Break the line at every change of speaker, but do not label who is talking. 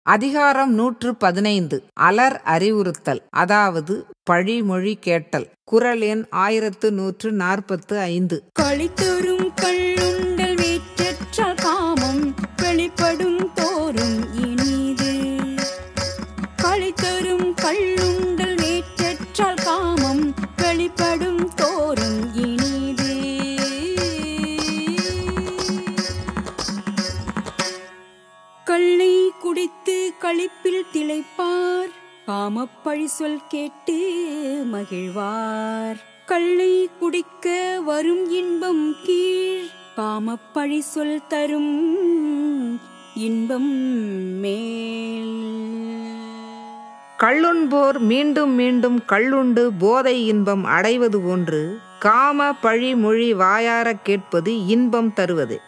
அதிகாரம் நூற்று பதினைந்து அலர் அறிவுறுத்தல் அதாவது பழிமொழி கேட்டல் குரல் எண் ஆயிரத்து நூற்று நாற்பத்து ஐந்து
களித்தொரும் கள்ளுண்டல் வீற்றற்றால் காமம் வெளிப்படும் தோறும் இனிது களித்தொரும் கள்ளுண்டல் வீற்றற்றால் காமம் வெளிப்படும் தோறும் இனிது கள்ளை குடித்து களிப்பில் திளைப்பார் காமப்பழி சொல் கேட்டு மகிழ்வார் கள்ளை குடிக்க வரும் இன்பம் கீழ் காமப்பழி சொல் தரும் இன்பம் மேல்
கள்ளுண்போர் மீண்டும் மீண்டும் கள்ளுண்டு போதை இன்பம் அடைவது போன்று காம பழி மொழி வாயாரக் கேட்பது இன்பம் தருவது